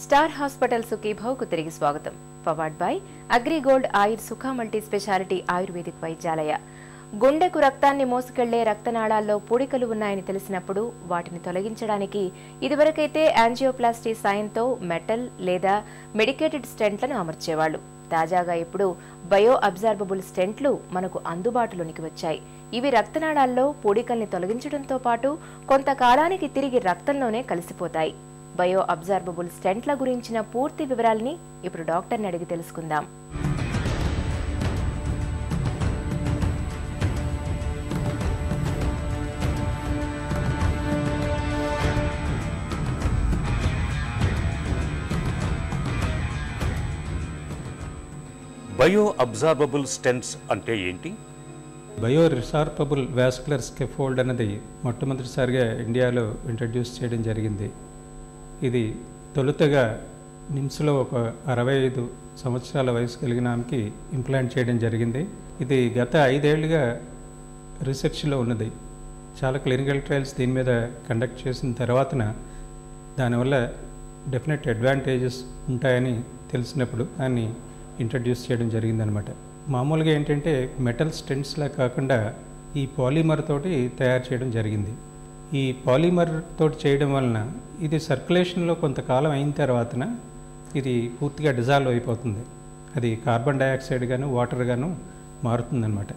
star hospital సుఖీభావ్కు తిరిగి స్వాగతం powered by AgriGold ఆయుర్ సుఖ మల్టీ స్పెషాలిటీ ఆయుర్వేదిక్ వైద్యాలయ గుండెకు రక్తాన్ని మోసుకెళ్లే రక్తనాళాల్లో పూడికలు ఉన్నాయని తెలిసినప్పుడు వాటిని తొలగించడానికి ఇదివరకైతే యాంజియోప్లాస్టీ సాయంతో మెటల్ లేదా మెడికేటెడ్ స్టెంట్లను అమర్చేవాళ్లు తాజాగా ఇప్పుడు బయో అబ్జార్బబుల్ స్టెంట్లు మనకు అందుబాటులోనికి వచ్చాయి ఇవి రక్తనాళాల్లో పూడికల్ని తొలగించడంతో పాటు కొంతకాలానికి తిరిగి రక్తంలోనే కలిసిపోతాయి బయో అబ్జార్బబుల్ స్టెంట్ల గురించిన పూర్తి వివరాల్ని ఇప్పుడు డాక్టర్ని అడిగి తెలుసుకుందాం బయో అబ్జార్బబుల్ స్టెంట్స్ అంటే ఏంటి బయో రిసార్పబుల్ వాస్కులర్ స్కెఫోల్డ్ అనేది మొట్టమొదటిసారిగా ఇండియాలో ఇంట్రడ్యూస్ చేయడం జరిగింది ఇది తొలుతగా నిమ్స్లో ఒక అరవై ఐదు సంవత్సరాల వయసు కలిగిన ఆమెకి ఇంప్లాంట్ చేయడం జరిగింది ఇది గత ఐదేళ్లుగా రీసెర్చ్లో ఉన్నది చాలా క్లినికల్ ట్రయల్స్ దీని మీద కండక్ట్ చేసిన తర్వాతన దానివల్ల డెఫినెట్ అడ్వాంటేజెస్ ఉంటాయని తెలిసినప్పుడు దాన్ని ఇంట్రడ్యూస్ చేయడం జరిగిందనమాట మామూలుగా ఏంటంటే మెటల్ స్టెంట్స్లా కాకుండా ఈ పాలిమర్ తోటి తయారు చేయడం జరిగింది ఈ పాలిమర్ తోటి చేయడం వలన ఇది సర్క్యులేషన్లో కొంతకాలం అయిన తర్వాతన ఇది పూర్తిగా డిజాల్వ్ అయిపోతుంది అది కార్బన్ డైఆక్సైడ్ గాను వాటర్ గాను మారుతుందన్నమాట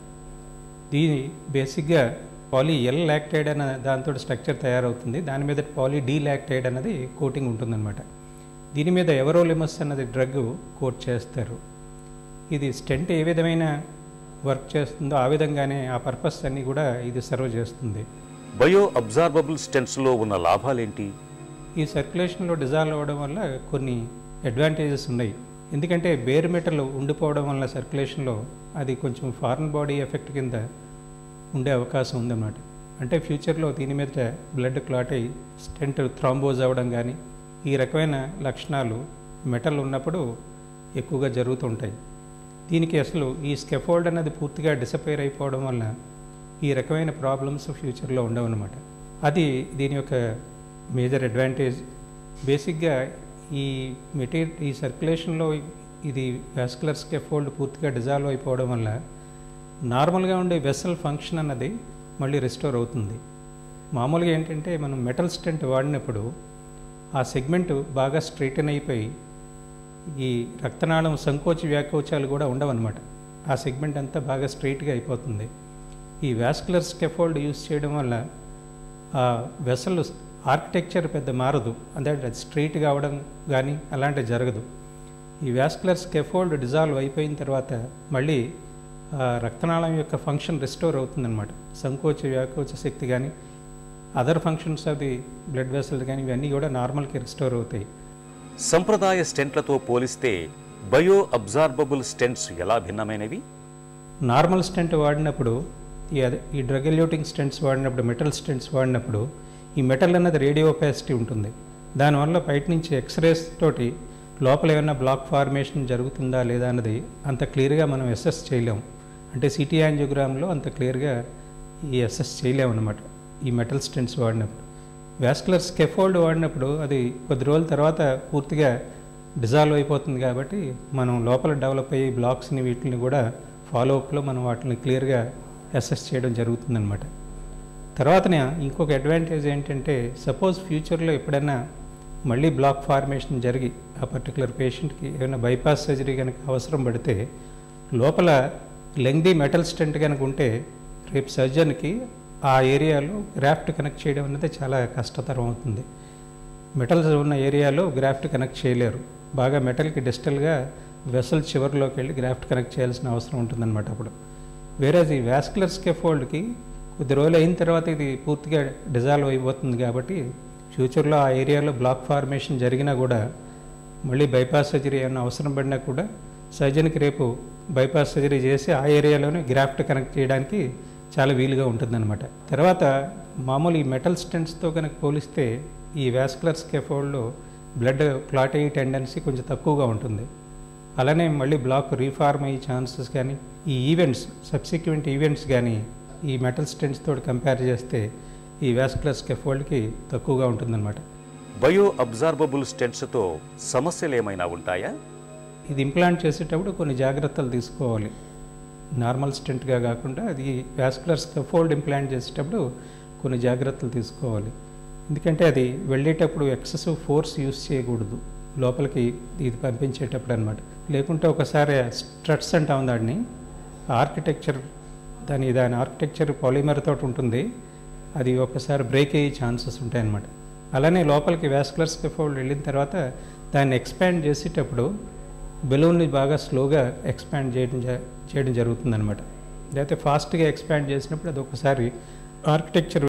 దీని బేసిక్గా పాలీ ఎల్ లాక్టైడ్ అనే దాంతో స్ట్రక్చర్ తయారవుతుంది దాని మీద పాలీ డీ లాక్టైడ్ అన్నది కోటింగ్ ఉంటుందన్నమాట దీని మీద ఎవరోలిమస్ అన్నది డ్రగ్ కోట్ చేస్తారు ఇది స్టెంట్ ఏ విధమైన వర్క్ చేస్తుందో ఆ విధంగానే ఆ పర్పస్ అన్ని కూడా ఇది సర్వ్ చేస్తుంది బయో అబ్జార్బబుల్ స్టెంట్స్లో ఉన్న లాభాలేంటి ఈ సర్క్యులేషన్లో డిజాల్వ్ అవ్వడం వల్ల కొన్ని అడ్వాంటేజెస్ ఉన్నాయి ఎందుకంటే బేర్ మెటల్ ఉండిపోవడం వల్ల సర్క్యులేషన్లో అది కొంచెం ఫారెన్ బాడీ ఎఫెక్ట్ కింద ఉండే అవకాశం ఉందన్నమాట అంటే ఫ్యూచర్లో దీని మీద బ్లడ్ క్లాట్ అయ్యి స్టెంట్ థ్రాంబోజ్ అవ్వడం కానీ ఈ రకమైన లక్షణాలు మెటల్ ఉన్నప్పుడు ఎక్కువగా జరుగుతుంటాయి దీనికి అసలు ఈ స్కెఫోల్డ్ అనేది పూర్తిగా డిసపేర్ అయిపోవడం వల్ల ఈ రకమైన ప్రాబ్లమ్స్ ఫ్యూచర్లో ఉండవన్నమాట అది దీని యొక్క మేజర్ అడ్వాంటేజ్ బేసిక్గా ఈ మెటీరియల్ ఈ సర్క్యులేషన్లో ఇది వాస్కులర్ స్కెఫోల్డ్ పూర్తిగా డిజాల్వ్ అయిపోవడం వల్ల నార్మల్గా ఉండే వెసల్ ఫంక్షన్ అన్నది మళ్ళీ రెస్టోర్ అవుతుంది మామూలుగా ఏంటంటే మనం మెటల్ స్టెంట్ వాడినప్పుడు ఆ సెగ్మెంట్ బాగా స్ట్రైటన్ అయిపోయి ఈ రక్తనాళం సంకోచ వ్యాకోచాలు కూడా ఉండవన్నమాట ఆ సెగ్మెంట్ అంతా బాగా స్ట్రైట్గా అయిపోతుంది ఈ వాస్కులర్ స్కెఫోల్డ్ యూస్ చేయడం వల్ల ఆ వెసల్ ఆర్కిటెక్చర్ పెద్ద మారదు అంటే అది స్ట్రైట్ కావడం కానీ అలాంటివి జరగదు ఈ వాస్కులర్ స్కెఫోల్డ్ డిజాల్వ్ అయిపోయిన తర్వాత మళ్ళీ ఆ రక్తనాళం యొక్క ఫంక్షన్ రెస్టోర్ అవుతుందన్నమాట సంకోచ వ్యాకోచ శక్తి కానీ other functions of the blood vessel కానీ ఇవన్నీ కూడా నార్మల్కి రెస్టోర్ అవుతాయి సంప్రదాయ స్టెంట్లతో పోలిస్తే బయో అబ్జార్బబుల్ స్టెంట్స్ ఎలా భిన్నమైనవి నార్మల్ స్టెంట్ వాడినప్పుడు ఈ అదే ఈ డ్రగ్ ఎల్యూటింగ్ స్టెంట్స్ వాడినప్పుడు మెటల్ స్టెంట్స్ వాడినప్పుడు ఈ మెటల్ అన్నది రేడియో ఒపాసిటీ ఉంటుంది దానివల్ల బయట నుంచి ఎక్స్రేస్ తోటి లోపల ఏమైనా బ్లాక్ ఫార్మేషన్ జరుగుతుందా లేదా అన్నది అంత క్లియర్గా మనం అసెస్ చేయలేం అంటే సిటీ యాంజియోగ్రామ్లో అంత క్లియర్గా ఈ అసెస్ చేయలేము అనమాట ఈ మెటల్ స్టెంట్స్ వాడినప్పుడు వాస్కులర్ స్కెఫోల్డ్ వాడినప్పుడు అది కొద్ది రోజుల తర్వాత పూర్తిగా డిజాల్వ్ అయిపోతుంది కాబట్టి మనం లోపల డెవలప్ అయ్యే బ్లాక్స్ని వీటిని కూడా ఫాలో అప్లో మనం వాటిని క్లియర్గా అసెస్ చేయడం జరుగుతుందన్నమాట తర్వాతనే ఇంకొక అడ్వాంటేజ్ ఏంటంటే సపోజ్ ఫ్యూచర్లో ఎప్పుడైనా మళ్ళీ బ్లాక్ ఫార్మేషన్ జరిగి ఆ పర్టికులర్ పేషెంట్కి ఏమైనా బైపాస్ సర్జరీ కనుక అవసరం పడితే లోపల లెంగ్దీ మెటల్ స్టెంట్ కనుక ఉంటే రేపు సర్జన్కి ఆ ఏరియాలో గ్రాఫ్ట్ కనెక్ట్ చేయడం అనేది చాలా కష్టతరం అవుతుంది మెటల్స్ ఉన్న ఏరియాలో గ్రాఫ్ట్ కనెక్ట్ చేయలేరు బాగా మెటల్కి డిస్టల్గా వెసల్ చివరిలోకి వెళ్ళి గ్రాఫ్ట్ కనెక్ట్ చేయాల్సిన అవసరం ఉంటుందన్నమాట అప్పుడు వేరే ఈ వాస్కులర్ స్కెఫోల్డ్కి కొద్ది రోజులు అయిన తర్వాత ఇది పూర్తిగా డిజాల్వ్ అయిపోతుంది కాబట్టి ఫ్యూచర్లో ఆ ఏరియాలో బ్లాక్ ఫార్మేషన్ జరిగినా కూడా మళ్ళీ బైపాస్ సర్జరీ ఏమైనా అవసరం పడినా కూడా సర్జన్కి రేపు బైపాస్ సర్జరీ చేసి ఆ ఏరియాలోనే గ్రాఫ్ట్ కనెక్ట్ చేయడానికి చాలా వీలుగా ఉంటుందన్నమాట తర్వాత మామూలు ఈ మెటల్ స్టెంట్స్తో కనుక పోలిస్తే ఈ వాస్కులర్ స్కెఫోల్డ్లో బ్లడ్ క్లాట్ అయ్యే టెండెన్సీ కొంచెం తక్కువగా ఉంటుంది అలానే మళ్ళీ బ్లాక్ రీఫార్మ్ అయ్యే ఛాన్సెస్ కానీ ఈ ఈవెంట్స్ సబ్సిక్వెంట్ ఈవెంట్స్ కానీ ఈ మెటల్ స్టెంట్స్ తోటి కంపేర్ చేస్తే ఈ వాస్కులర్ స్కెఫోల్డ్కి తక్కువగా ఉంటుందన్నమాట బయో అబ్జార్బబుల్ స్టెంట్స్తో సమస్యలు ఏమైనా ఉంటాయా ఇది ఇంప్లాంట్ చేసేటప్పుడు కొన్ని జాగ్రత్తలు తీసుకోవాలి నార్మల్ స్టెంట్గా కాకుండా అది వ్యాస్కులర్ స్కఫోల్డ్ ఇంప్లాంట్ చేసేటప్పుడు కొన్ని జాగ్రత్తలు తీసుకోవాలి ఎందుకంటే అది వెళ్ళేటప్పుడు ఎక్సెసివ్ ఫోర్స్ యూస్ చేయకూడదు లోపలికి ఇది పంపించేటప్పుడు అనమాట లేకుంటే ఒకసారి స్ట్రట్స్ అంటాం దాన్ని ఆర్కిటెక్చర్ దాని దాని ఆర్కిటెక్చర్ పాలిమర్ తోటి ఉంటుంది అది ఒకసారి బ్రేక్ అయ్యే ఛాన్సెస్ ఉంటాయి అన్నమాట అలానే లోపలికి వ్యాస్కులర్ స్కెఫోల్డ్ వెళ్ళిన తర్వాత దాన్ని ఎక్స్పాండ్ చేసేటప్పుడు బెలూన్ని బాగా స్లోగా ఎక్స్పాండ్ చేయడం జ- చేయడం జరుగుతుందన్నమాట లేకపోతే ఫాస్ట్గా ఎక్స్పాండ్ చేసినప్పుడు అది ఒకసారి ఆర్కిటెక్చర్